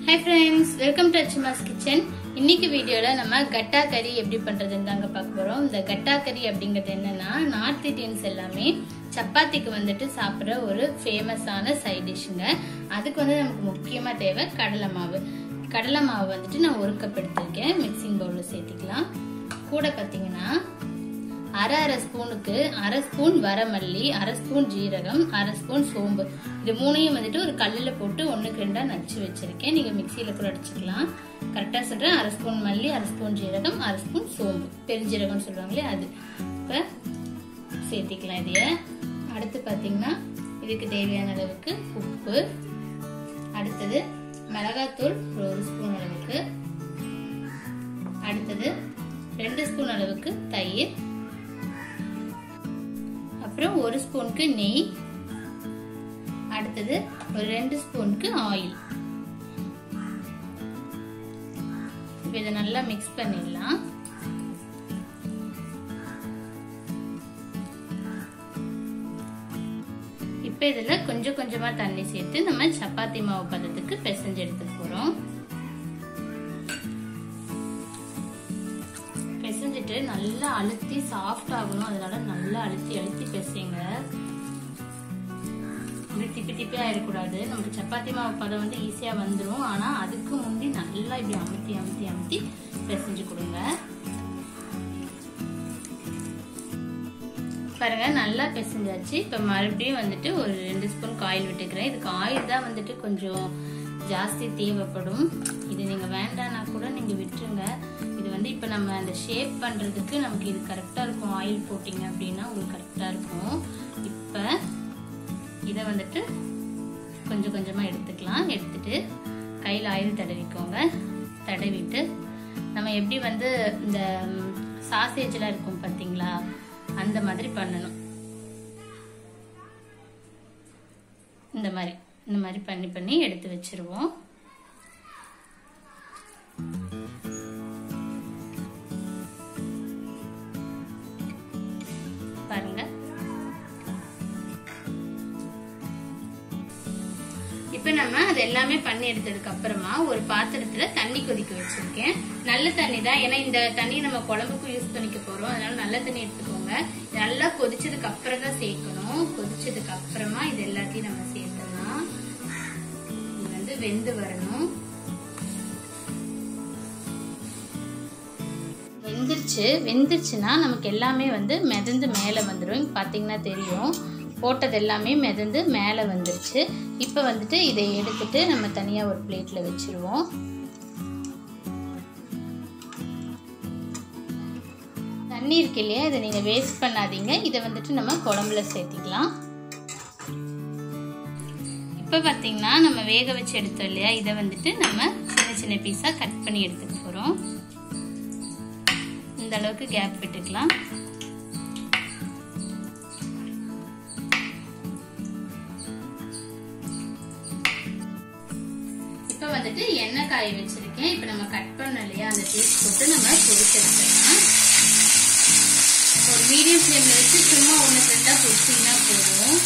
hi friends welcome to Achuma's kitchen இன்னைக்கு வீடியோல நம்ம கட்டா கறி எப்படி பண்றதுன்னு தாங்க பார்க்க போறோம் இந்த கட்டா கறி அப்படிங்கிறது என்னன்னா நார்த் இந்தியன்ஸ் எல்லாமே சப்பாத்திக்கு வந்துட்டு சாப்பிட்ற ஒரு ஃபேமஸான சைட் டிஷ்ஷுங்க அதுக்கு வந்து நமக்கு முக்கியமா தேவை கடலை மாவு கடலை மாவு வந்துட்டு நான் ஒரு கப் எடுத்திருக்கேன் மிக்சிங் பவுல்ல சேர்த்திக்கலாம் கூட பார்த்தீங்கன்னா அரை அரை ஸ்பூனுக்கு அரை ஸ்பூன் வரமல்லி அரை ஸ்பூன் ஜீரகம் அரை ஸ்பூன் சோம்பு இது மூணையும் வந்துட்டு ஒரு கல்லில் போட்டு ஒன்றுக்கு ரெண்டாக நச்சு வச்சிருக்கேன் நீங்கள் மிக்சியில் கூட அடிச்சுக்கலாம் கரெக்டாக சொல்கிறேன் அரை ஸ்பூன் மல்லி அரை ஸ்பூன் ஜீரகம் அரை ஸ்பூன் சோம்பு பெருஞ்சீரகம்னு சொல்லுவாங்களே அது இப்போ சேர்த்திக்கலாம் இதைய அடுத்து பார்த்தீங்கன்னா இதுக்கு தேவையான அளவுக்கு உப்பு அடுத்தது மிளகாத்தூள் ஒரு ஒரு ஸ்பூன் அளவுக்கு அடுத்தது ரெண்டு ஸ்பூன் அளவுக்கு தயிர் அப்புறம் ஒரு ஸ்பூனுக்கு நெய் அடுத்தது ஒரு ரெண்டு ஸ்பூனுக்கு ஆயில் இப்போ இதை நல்லா மிக்ஸ் பண்ணிடலாம் இப்போ இதில் கொஞ்சம் கொஞ்சமா தண்ணி சேர்த்து நம்ம சப்பாத்தி மாவு பதத்துக்கு பிசைஞ்சு எடுத்துக்க போறோம் பிசைஞ்சிட்டு நல்லா அழுத்தி சாஃப்ட் ஆகணும் அதனால நல்லா அழுத்தி அழுத்தி பிசைங்க இப்படி திப்பி திப்பி ஆயிடக்கூடாது நமக்கு சப்பாத்தி மாவு பதம் வந்து ஈஸியா வந்துடும் ஆனா அதுக்கு முந்தி நல்லா இப்படி அமுத்தி அமுத்தி அமுத்தி பிசைஞ்சு கொடுங்க பாருங்க நல்லா பிசைஞ்சாச்சு இப்ப மறுபடியும் வந்துட்டு ஒரு ரெண்டு ஸ்பூன் ஆயில் விட்டுக்கிறேன் இதுக்கு ஆயில் தான் வந்துட்டு கொஞ்சம் ஜாஸ்தி தேவைப்படும் இது நீங்க வேண்டாம்னா கூட நீங்க விட்டுருங்க இது வந்து இப்ப நம்ம அந்த ஷேப் பண்றதுக்கு நமக்கு இது கரெக்டா இருக்கும் ஆயில் போட்டிங்க அப்படின்னா உங்களுக்கு கரெக்டா இருக்கும் இப்ப இதை வந்துட்டு கொஞ்சம் கொஞ்சமா எடுத்துக்கலாம் எடுத்துட்டு கையில் ஆயில் தடவிக்கோங்க தடவிட்டு நம்ம எப்படி வந்து இந்த சாசேஜ்லாம் இருக்கும் பார்த்தீங்களா அந்த மாதிரி பண்ணணும் இந்த மாதிரி இந்த மாதிரி பண்ணி பண்ணி எடுத்து வச்சிருவோம் பாருங்க இப்ப நம்ம அது எல்லாமே பண்ணி எடுத்ததுக்கு அப்புறமா ஒரு பாத்திரத்துல தண்ணி கொதிக்க வச்சிருக்கேன் நல்ல தண்ணி தான் ஏன்னா இந்த தண்ணி நம்ம குழம்புக்கும் யூஸ் பண்ணிக்க போறோம் அதனால நல்ல தண்ணி எடுத்துக்கோங்க நல்லா கொதிச்சதுக்கு அப்புறம் தான் சேர்க்கணும் கொதிச்சதுக்கு அப்புறமா இது எல்லாத்தையும் நம்ம சேர்த்தோம்னா இது வந்து வெந்து வரணும் வெந்துருச்சு வெந்துருச்சுன்னா நமக்கு எல்லாமே வந்து மிதந்து மேலே வந்துடும் பார்த்தீங்கன்னா தெரியும் போட்டது எல்லாமே மிதந்து மேலே வந்துருச்சு இப்போ வந்துட்டு இதை எடுத்துட்டு நம்ம தனியாக ஒரு பிளேட்டில் வச்சுருவோம் தண்ணி இருக்கு இல்லையா இதை நீங்கள் வேஸ்ட் பண்ணாதீங்க இதை வந்துட்டு நம்ம குழம்புல சேர்த்திக்கலாம் இப்போ பார்த்தீங்கன்னா நம்ம வேக வச்சு எடுத்தோம் இல்லையா இதை வந்துட்டு நம்ம சின்ன சின்ன பீஸாக கட் பண்ணி எடுத்துக்க போகிறோம் இந்த அளவுக்கு கேப் விட்டுக்கலாம் இப்போ வந்துட்டு எண்ணெய் காய வச்சிருக்கேன் இப்போ நம்ம கட் பண்ணோம் இல்லையா அந்த பீஸ் போட்டு நம்ம பொரிச்செடுத்துக்கலாம் ஒரு மீடியம் ஃப்ளேம்ல வச்சு சும்மா ஒன்று ரெண்டா பொரிச்சிங்கன்னா போதும்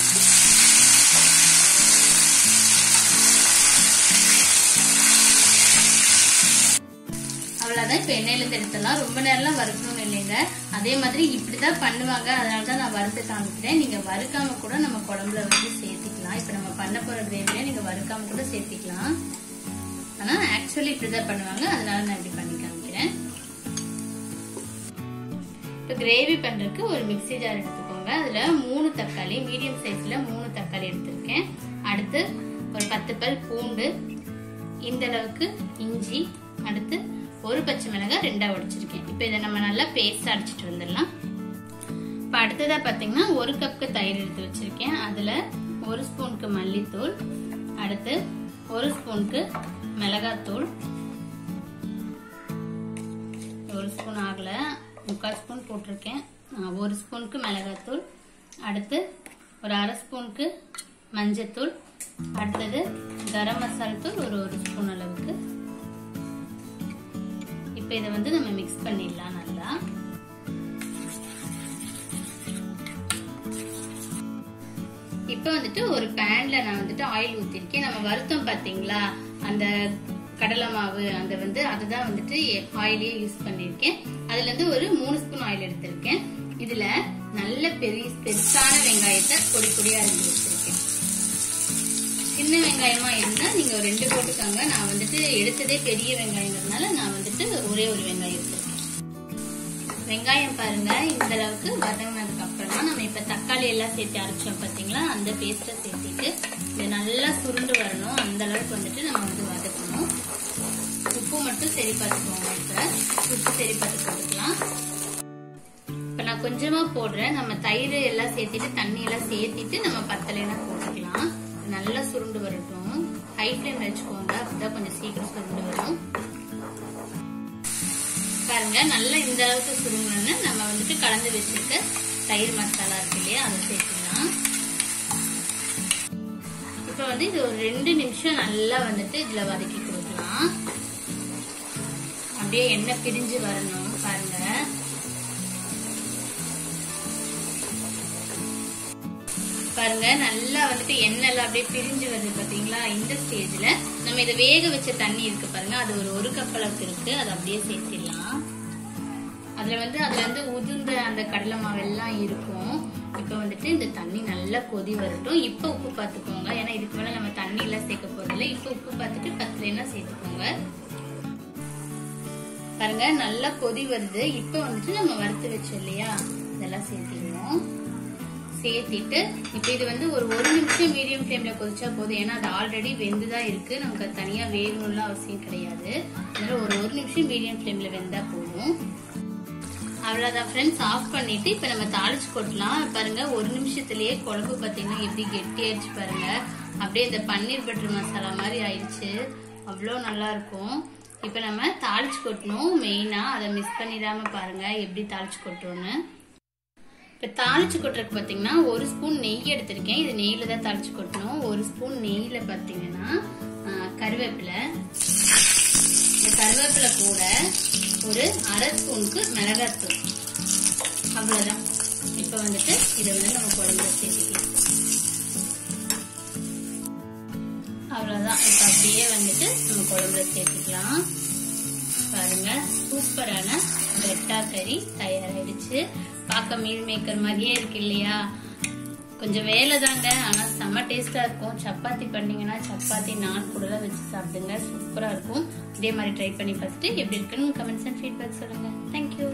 அவ்வளோதான் இப்போ எண்ணெயிலேருந்து எடுத்துடலாம் ரொம்ப நேரம்லாம் வறுக்கணும்னு இல்லைங்க அதே மாதிரி இப்படி தான் பண்ணுவாங்க அதனால தான் நான் வறுத்து காமிக்கிறேன் நீங்கள் வறுக்காம கூட நம்ம குழம்புல வந்து சேர்த்திக்கலாம் இப்போ நம்ம பண்ண போகிற கிரேவியை நீங்கள் வறுக்காம கூட சேர்த்திக்கலாம் ஆனால் ஆக்சுவலி இப்படி தான் பண்ணுவாங்க அதனால நான் இப்படி பண்ணி காமிக்கிறேன் இப்போ கிரேவி பண்ணுறதுக்கு ஒரு மிக்சி ஜார் எடுத்துக்கோங்க அதில் மூணு தக்காளி மீடியம் சைஸில் மூணு தக்காளி எடுத்திருக்கேன் அடுத்து ஒரு பத்து பல் பூண்டு இந்த அளவுக்கு இஞ்சி அடுத்து ஒரு பச்சை மிளகாய் ரெண்டா உடைச்சிருக்கேன் இப்போ இதை நம்ம நல்லா பேஸ்ட் அடிச்சிட்டு வந்துடலாம் இப்போ அடுத்ததா பார்த்தீங்கன்னா ஒரு கப்புக்கு தயிர் எடுத்து வச்சிருக்கேன் அதில் ஒரு ஸ்பூனுக்கு மல்லித்தூள் அடுத்து ஒரு ஸ்பூனுக்கு மிளகாத்தூள் ஒரு ஸ்பூன் ஆகல முக்கால் ஸ்பூன் போட்டிருக்கேன் ஒரு ஸ்பூனுக்கு மிளகாத்தூள் அடுத்து ஒரு அரை ஸ்பூனுக்கு மஞ்சத்தூள் அடுத்தது கரம் மசால் தூள் ஒரு ஒரு ஸ்பூன் அளவுக்கு இப்போ இதை வந்து நம்ம மிக்ஸ் பண்ணிடலாம் நல்லா இப்போ வந்துட்டு ஒரு பேன்ல நான் வந்துட்டு ஆயில் ஊத்திருக்கேன் நம்ம வருத்தம் பாத்தீங்களா அந்த கடலை மாவு அந்த வந்து அதுதான் வந்துட்டு ஆயிலே யூஸ் பண்ணிருக்கேன் அதுல இருந்து ஒரு மூணு ஸ்பூன் ஆயில் எடுத்திருக்கேன் இதுல நல்ல பெரிய பெருசான வெங்காயத்தை பொடி பொடியா அரிஞ்சு வச்சிருக்கேன் சின்ன வெங்காயமா இருந்தா நீங்க ஒரு ரெண்டு போட்டுக்கோங்க நான் வந்துட்டு எடுத்ததே பெரிய வெங்காயங்கிறதுனால நான் வந்துட்டு ஒரே ஒரு வெங்காயம் எடுத்திருக்கேன் வெங்காயம் பாருங்க இந்த அளவுக்கு வதங்கினதுக்கு அப்புறமா நம்ம இப்ப தக்காளி எல்லாம் சேர்த்து அரைச்சோம் பாத்தீங்களா அந்த பேஸ்ட்டை சேர்த்திட்டு இது நல்லா சுருண்டு வரணும் அந்த அளவுக்கு வந்துட்டு நம்ம வந்து வதக்கணும் உப்பு மட்டும் சரி பார்த்துக்கோங்க இப்ப உப்பு சரி பார்த்து போட்டுக்கலாம் இப்ப நான் கொஞ்சமா போடுறேன் நம்ம தயிர் எல்லாம் சேர்த்திட்டு தண்ணி எல்லாம் சேர்த்திட்டு நம்ம பத்தலைனா போட்டுக்கலாம் நல்லா சுருண்டு வரட்டும் ஹை ஃப்ளேம் வச்சுக்கோங்க அப்பதான் கொஞ்சம் சீக்கிரம் சுருண்டு வரும் பாருங்க நல்லா இந்த அளவுக்கு சுருங்கணும்னு நம்ம வந்துட்டு கலந்து வச்சிருக்க தயிர் மசாலா இருக்கு இல்லையா அதை சேர்த்துக்கலாம் இப்ப வந்து இது ஒரு ரெண்டு நிமிஷம் நல்லா வந்துட்டு இதுல வதக்கி கொடுக்கலாம் அப்படியே எண்ணெய் பிரிஞ்சு வரணும் பாருங்க பாருங்க நல்லா வந்துட்டு எண்ணெய் எல்லாம் அப்படியே பிரிஞ்சு வருது பாத்தீங்களா இந்த ஸ்டேஜ்ல நம்ம இதை வேக வச்ச தண்ணி இருக்கு பாருங்க அது ஒரு ஒரு கப் அளவுக்கு இருக்கு அதை அப்படியே சேர்த்திடலாம் அதுல வந்து அதுல வந்து உதிர்ந்த அந்த கடலை மாவு எல்லாம் இருக்கும் இப்ப வந்துட்டு இந்த தண்ணி நல்லா கொதி வரட்டும் இப்ப உப்பு பார்த்துக்கோங்க ஏன்னா இதுக்கு மேல நம்ம தண்ணி எல்லாம் சேர்க்க போறதில்ல இப்ப உப்பு பார்த்துட்டு பத்துலன்னா சேர்த்துக்கோங்க பாருங்க நல்லா கொதி வருது இப்ப வந்துட்டு நம்ம வறுத்து வச்சோம் இல்லையா இதெல்லாம் சேர்த்திடுவோம் சேர்த்திட்டு இப்ப இது வந்து ஒரு ஒரு நிமிஷம் மீடியம் ஃப்ளேம்ல கொதிச்சா போதும் ஏன்னா அது ஆல்ரெடி வெந்துதான் இருக்கு நமக்கு அது தனியா வேகணும்லாம் அவசியம் கிடையாது அதனால ஒரு ஒரு நிமிஷம் மீடியம் ஃப்ளேம்ல வெந்தா போதும் அவ்வளவுதான் ஃப்ரெண்ட்ஸ் ஆஃப் பண்ணிட்டு இப்ப நம்ம தாளிச்சு கொட்டலாம் பாருங்க ஒரு நிமிஷத்துலயே குழம்பு பாத்தீங்கன்னா எப்படி கெட்டியாயிடுச்சு பாருங்க அப்படியே இந்த பன்னீர் பட்டர் மசாலா மாதிரி ஆயிடுச்சு அவ்வளோ நல்லா இருக்கும் இப்ப நம்ம தாளிச்சு கொட்டணும் மெயினா அதை மிஸ் பண்ணிடாம பாருங்க எப்படி தாளிச்சு கொட்டுறோம்னு இப்ப தாளிச்சு கொட்டுறதுக்கு பாத்தீங்கன்னா ஒரு ஸ்பூன் நெய் எடுத்திருக்கேன் இது நெய்ல தான் தாளிச்சு கொட்டணும் ஒரு ஸ்பூன் நெய்ல பாத்தீங்கன்னா கருவேப்பிலை இந்த கருவேப்பிலை கூட ஒரு அரை ஸ்பூனுக்கு மிளகாத்தூள் அவ்வளவுதான் இப்ப வந்துட்டு இதை வந்து நம்ம குழம்புல சேர்த்துக்கலாம் அவ்வளவுதான் இப்ப அப்படியே வந்துட்டு நம்ம குழம்புல சேர்த்துக்கலாம் பாருங்க சூப்பரான பெட்டா கறி தயாராயிடுச்சு பார்க்க மீல் மேக்கர் மாதிரியே இருக்கு இல்லையா கொஞ்சம் வேலை தாங்க ஆனா செம்ம டேஸ்டா இருக்கும் சப்பாத்தி பண்ணீங்கன்னா சப்பாத்தி நான் கூட வச்சு சாப்பிடுங்க சூப்பரா இருக்கும் இதே மாதிரி ட்ரை பண்ணி பார்த்துட்டு எப்படி இருக்குன்னு கமெண்ட்ஸ் அண்ட் ஃபீட்பேக் சொல்லுங்க தேங்க்யூ